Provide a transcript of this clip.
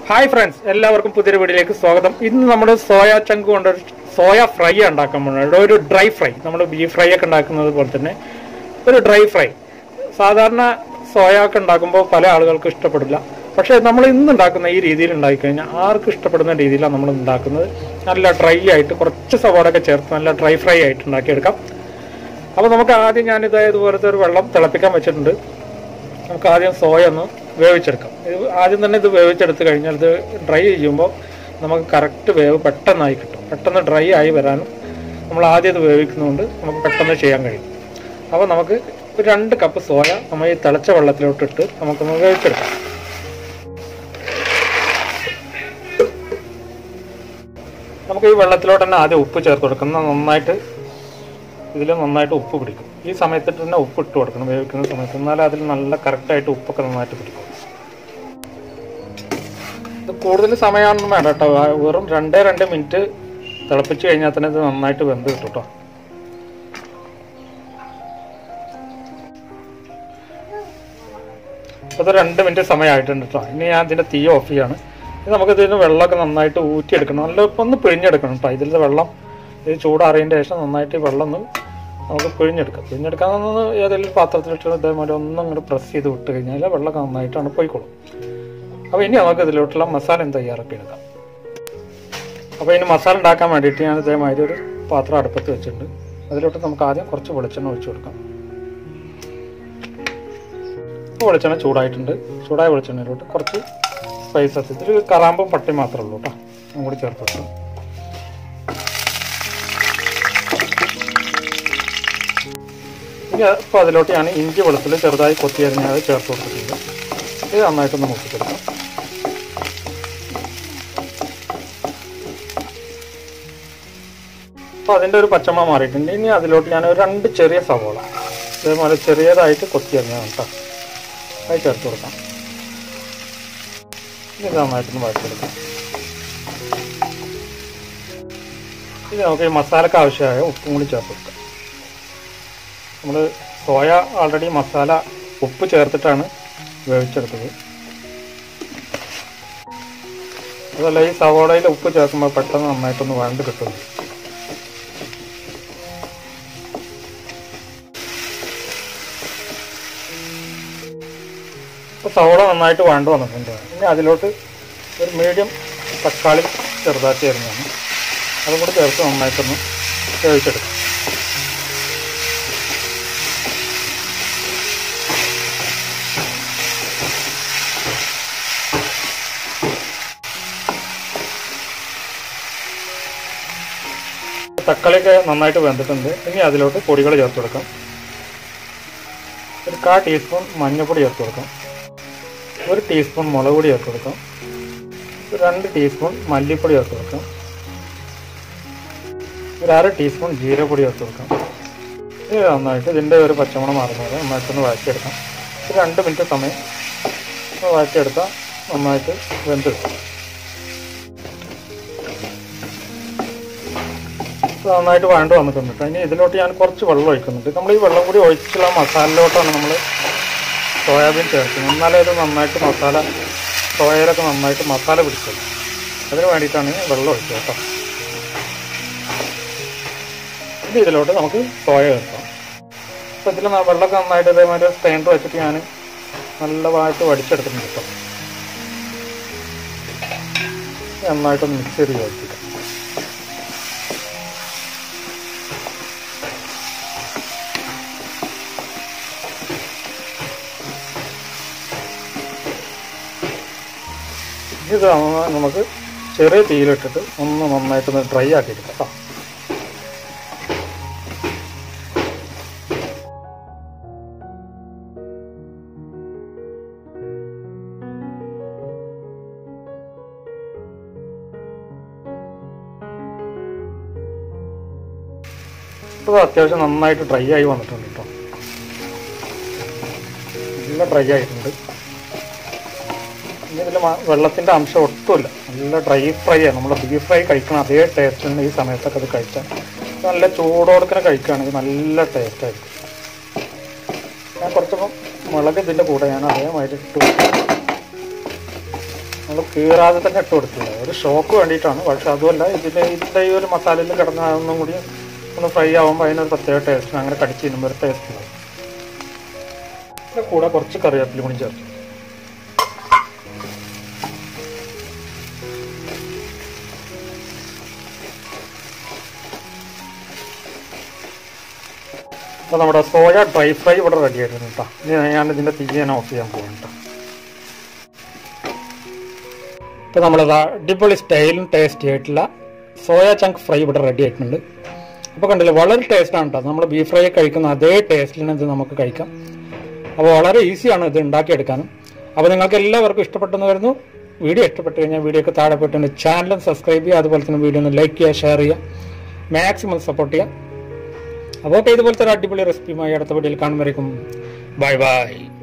hi friends എല്ലാവർക്കും പുതിയൊരു വീഡിയോയിലേക്ക് സ്വാഗതം ഇന്ന് നമ്മൾ സോയ ചങ്ക് കൊണ്ട് ഒരു സോയ ഫ്രൈ ഉണ്ടാക്കാൻ പോകുന്നത് ഒരു ഡ്രൈ ഫ്രൈ നമ്മൾ ബീഫ് ഫ്രൈ ഒക്കെ ഉണ്ടാക്കുന്നത് പോലെ തന്നെ ഒരു ഡ്രൈ ഫ്രൈ സാധാരണ സോയ ഒക്കെ ഉണ്ടാക്കുമ്പോൾ പല ആളുകൾക്കും ഇഷ്ടപ്പെടില്ല പക്ഷേ നമ്മൾ ഇന്ന് ഉണ്ടാക്കുന്ന ഈ രീതിയിൽ ഉണ്ടാക്കിക്കഴിഞ്ഞാൽ ആർക്കും ഇഷ്ടപ്പെടുന്ന രീതിയിലാണ് നമ്മൾ ഉണ്ടാക്കുന്നത് നല്ല ഡ്രൈ ആയിട്ട് കുറച്ച് സവാളൊക്കെ ചേർത്ത് നല്ല ഡ്രൈ ഫ്രൈ ആയിട്ട് ഉണ്ടാക്കിയെടുക്കാം അപ്പോൾ നമുക്ക് ആദ്യം ഞാനിത് ഇതുപോലത്തെ ഒരു വെള്ളം തിളപ്പിക്കാൻ വെച്ചിട്ടുണ്ട് നമുക്ക് ആദ്യം സോയ ഒന്ന് വേവിച്ചെടുക്കാം ഇത് ആദ്യം തന്നെ ഇത് വേവിച്ചെടുത്ത് കഴിഞ്ഞാൽ ഇത് ഡ്രൈ ചെയ്യുമ്പോൾ നമുക്ക് കറക്റ്റ് വേവ് പെട്ടെന്നായി കിട്ടും പെട്ടെന്ന് ഡ്രൈ ആയി വരാനും നമ്മൾ ആദ്യം ഇത് വേവിക്കുന്നതുകൊണ്ട് നമുക്ക് പെട്ടെന്ന് ചെയ്യാൻ കഴിയും അപ്പോൾ നമുക്ക് ഒരു രണ്ട് കപ്പ് സോയ നമ്മൾ ഈ തിളച്ച വെള്ളത്തിലോട്ടിട്ട് നമുക്കൊന്ന് വേവിച്ചെടുക്കാം നമുക്ക് ഈ വെള്ളത്തിലോട്ട് തന്നെ ആദ്യം ഉപ്പ് ചേർത്ത് കൊടുക്കണം നന്നായിട്ട് ഇതിൽ നന്നായിട്ട് ഉപ്പ് പിടിക്കും ഈ സമയത്ത് തന്നെ ഉപ്പ് ഇട്ട് കൊടുക്കണം വേവിക്കുന്ന സമയത്ത് എന്നാലേ അതിൽ നല്ല കറക്റ്റായിട്ട് ഉപ്പൊക്കെ നന്നായിട്ട് പിടിക്കും ഇത് കൂടുതൽ സമയമൊന്നും വേണ്ട കേട്ടോ ആ വെറും രണ്ടേ രണ്ട് മിനിറ്റ് തിളപ്പിച്ച് കഴിഞ്ഞാൽ തന്നെ ഇത് നന്നായിട്ട് വെന്ത് കിട്ടും കേട്ടോ അപ്പോൾ ഇത് രണ്ട് മിനിറ്റ് സമയമായിട്ടുണ്ട് കേട്ടോ ഇനി ഞാൻ ഇതിൻ്റെ തീ ഓഫ് ചെയ്യാണ് ഇത് നമുക്ക് ഇതിന് വെള്ളമൊക്കെ നന്നായിട്ട് ഊറ്റിയെടുക്കണം നല്ല ഇപ്പം ഒന്ന് പിഴിഞ്ഞെടുക്കണം കേട്ടോ ഇതിലത്തെ വെള്ളം ഇത് ചൂടാറിയതിൻ്റെ ശേഷം നന്നായിട്ട് ഈ വെള്ളം ഒന്ന് നമുക്ക് പിഴിഞ്ഞെടുക്കാം പിഴിഞ്ഞെടുക്കാൻ ഒന്ന് ഏതെങ്കിലും പാത്രത്തിലിട്ട് ഇതേപോലെ ഒന്നും ഇങ്ങോട്ട് പ്രസ് ചെയ്ത് വിട്ട് കഴിഞ്ഞാൽ വെള്ളമൊക്കെ നന്നായിട്ടാണ് പോയിക്കോളും അപ്പോൾ ഇനി നമുക്ക് ഇതിലോട്ടുള്ള മസാല തയ്യാറാക്കി എടുക്കാം അപ്പോൾ ഇനി മസാല ഉണ്ടാക്കാൻ വേണ്ടിയിട്ട് ഞാൻ ഇതേമാതിരി ഒരു പാത്രം അടുപ്പത്ത് വെച്ചിട്ടുണ്ട് അതിലോട്ട് നമുക്ക് ആദ്യം കുറച്ച് വെളിച്ചെണ്ണ ഒഴിച്ചു കൊടുക്കാം ഇപ്പോൾ വെളിച്ചെണ്ണ ചൂടായിട്ടുണ്ട് ചൂടായ വെളിച്ചെണ്ണയിലോട്ട് കുറച്ച് സ്പൈസസ് ഇതിൽ കറാമ്പും പട്ടി മാത്രമേ ഉള്ളൂ കേട്ടോ അതും കൂടി ചേർത്ത് വെക്കാം ഇനി ഇപ്പോൾ അതിലോട്ട് ഞാൻ ഇഞ്ചി വെളുത്തിൽ ചെറുതായി കൊത്തി അരിഞ്ഞ് അത് ചേർത്ത് കൊടുത്തിട്ടുണ്ട് ഇത് നന്നായിട്ടൊന്ന് മുക്കിച്ചെടുക്കാം അപ്പോൾ അതിൻ്റെ ഒരു പച്ചമ മാറിയിട്ടുണ്ട് ഇനി അതിലോട്ട് ഞാൻ ഒരു രണ്ട് ചെറിയ സവോള ഇതേപോലെ ചെറിയതായിട്ട് കൊത്തി അരിഞ്ഞാണ് കേട്ടോ അത് ചേർത്ത് കൊടുക്കാം ഇത് നന്നായിട്ടൊന്ന് വഴച്ചെടുക്കാം ഇത് നമുക്ക് ഈ മസാലക്ക് ആവശ്യമായ ഉപ്പും കൂടി ചേർത്ത് കൊടുക്കാം നമ്മൾ സോയ ഓൾറെഡി മസാല ഉപ്പ് ചേർത്തിട്ടാണ് വേവിച്ചെടുത്തത് അതല്ല ഈ സവോളയിൽ ഉപ്പ് ചേർക്കുമ്പോൾ പെട്ടെന്ന് നന്നായിട്ടൊന്ന് വഴണ്ട് കിട്ടും ഇപ്പോൾ സവോള നന്നായിട്ട് വഴണ്ട് വന്നിട്ടുണ്ട് ഇനി അതിലോട്ട് ഒരു മീഡിയം തക്കാളി ചെറുതാക്കി തരുന്നതാണ് അതും കൂടി ചേർത്ത് നന്നായിട്ടൊന്ന് വേവിച്ചെടുക്കാം തക്കാളിയൊക്കെ നന്നായിട്ട് വെന്തിട്ടുണ്ട് ഇനി അതിലോട്ട് പൊടികൾ ചേർത്ത് കൊടുക്കാം ഒരു കാ ടീസ്പൂൺ മഞ്ഞൾപ്പൊടി ചേർത്ത് കൊടുക്കാം ഒരു ടീസ്പൂൺ മുളക് പൊടി ചേർത്ത് കൊടുക്കാം ഒരു രണ്ട് ടീസ്പൂൺ മല്ലിപ്പൊടി ചേർത്ത് കൊടുക്കാം ഒരു അര ടീസ്പൂൺ ജീരപ്പൊടി ചേർത്ത് കൊടുക്കാം ഇത് നന്നായിട്ട് ഇതിൻ്റെ ഒരു പച്ചമണം മാറുന്ന വരെ നന്നായിട്ടൊന്ന് വഴറ്റിയെടുക്കാം ഒരു രണ്ട് മിനിറ്റ് സമയം വഴറ്റിയെടുത്താൽ നന്നായിട്ട് വെന്ത് കിട്ടും നന്നായിട്ട് വഴണ്ട് വന്നിട്ടുണ്ട് കേട്ടോ ഇനി ഇതിലോട്ട് ഞാൻ കുറച്ച് വെള്ളം ഒഴിക്കുന്നുണ്ട് നമ്മൾ ഈ വെള്ളം കൂടി ഒഴിച്ചുള്ള മസാലയിലോട്ടാണ് നമ്മൾ സോയാബീൻ ചേർക്കുന്നത് എന്നാലേ ഇത് നന്നായിട്ട് മസാല സോയയിലൊക്കെ നന്നായിട്ട് മസാല പിടിച്ചത് അതിന് വേണ്ടിയിട്ടാണ് ഈ വെള്ളം ഒഴിച്ചത് കേട്ടോ ഇനി ഇതിലോട്ട് നമുക്ക് സോയ ചേർക്കാം അപ്പോൾ ഇതിൽ വെള്ളമൊക്കെ നന്നായിട്ട് ഇതേമാതിരി സ്ട്രെയിനർ വെച്ചിട്ട് ഞാൻ നല്ലതായിട്ട് വടിച്ചെടുത്തിട്ടുണ്ട് കേട്ടോ നന്നായിട്ടൊന്ന് മിക്സ് ചെയ്ത് യോജിപ്പിക്കാം ഇത് നമുക്ക് ചെറിയ തീയിലിട്ടിട്ട് ഒന്ന് നന്നായിട്ടൊന്ന് ഡ്രൈ ആക്കിയിട്ട് കേട്ടോ ഇത് അത്യാവശ്യം നന്നായിട്ട് ഡ്രൈ ആയി വന്നിട്ടുണ്ട് കേട്ടോ നല്ല ഡ്രൈ ആയിട്ടുണ്ട് ഇനി ഇതിൽ വെള്ളത്തിൻ്റെ അംശം ഒട്ടുമില്ല നല്ല ഡ്രൈ ഫ്രൈ ആണ് നമ്മൾ ബീഫ് ഫ്രൈ കഴിക്കണം അതേ ടേസ്റ്റ് ഉണ്ട് ഈ സമയത്തൊക്കെ അത് കഴിച്ചാൽ നല്ല ചൂടോടക്കനെ കഴിക്കുകയാണെങ്കിൽ നല്ല ടേസ്റ്റ് ആയിരിക്കും ഞാൻ കുറച്ച് മുളക് ഇതിൻ്റെ കൂടെ ഞാൻ അതേമാതിരി ഇട്ട് നമ്മൾ കീറാതെ തന്നെ ഇട്ട് കൊടുത്തില്ല ഒരു ഷോക്ക് വേണ്ടിയിട്ടാണ് പക്ഷെ അതുമല്ല ഇതിൻ്റെ ഇതിൻ്റെ ഈ ഒരു മസാലയിൽ കിടന്ന ഒന്നും കൂടി ഒന്ന് ഫ്രൈ ആകുമ്പോൾ അതിനൊരു പ്രത്യേക ടേസ്റ്റ് അങ്ങനെ കടിച്ച് തിന്നുമ്പോൾ ഒരു ടേസ്റ്റ് ഉണ്ടാവും ഇതിൻ്റെ കൂടെ കുറച്ച് കറിവേപ്പില കൂടി ചേർത്ത് അപ്പോൾ നമ്മുടെ സോയ ഡ്രൈ ഫ്രൈ ഇവിടെ റെഡി ആയിരുന്നു കേട്ടോ ഇനി ഞാൻ ഇതിൻ്റെ തീ ഞാൻ ഓഫ് ചെയ്യാൻ പോകാം കേട്ടോ ഇപ്പോൾ നമ്മളത് അടിപൊളി സ്റ്റൈലും ടേസ്റ്റി ആയിട്ടുള്ള സോയ ചങ്ക് ഫ്രൈ ഇവിടെ റെഡി ആയിട്ടുണ്ട് അപ്പോൾ കണ്ടില്ലേ വളരെ ടേസ്റ്റാണ് കേട്ടോ നമ്മൾ ബീഫ് ഫ്രൈ കഴിക്കുന്ന അതേ ടേസ്റ്റിന് ഇത് നമുക്ക് കഴിക്കാം അപ്പോൾ വളരെ ഈസിയാണ് ഇത് ഉണ്ടാക്കിയെടുക്കാനും അപ്പോൾ നിങ്ങൾക്ക് എല്ലാവർക്കും ഇഷ്ടപ്പെട്ടെന്ന് വരുന്നു വീഡിയോ ഇഷ്ടപ്പെട്ട് കഴിഞ്ഞാൽ വീഡിയോ ഒക്കെ താഴെ പോയിട്ട് എൻ്റെ ചാനലും സബ്സ്ക്രൈബ് ചെയ്യുക അതുപോലെ തന്നെ വീഡിയോ ഒന്ന് ലൈക്ക് ചെയ്യുക ഷെയർ ചെയ്യുക മാക്സിമം സപ്പോർട്ട് ചെയ്യുക അപ്പോൾ ഓക്കെ ഇതുപോലത്തെ ഒരു അടിപൊളി റെസിപ്പിയുമായി അടുത്ത വീഡിയോയിൽ കാണുമ്പോഴേക്കും ബൈ ബൈ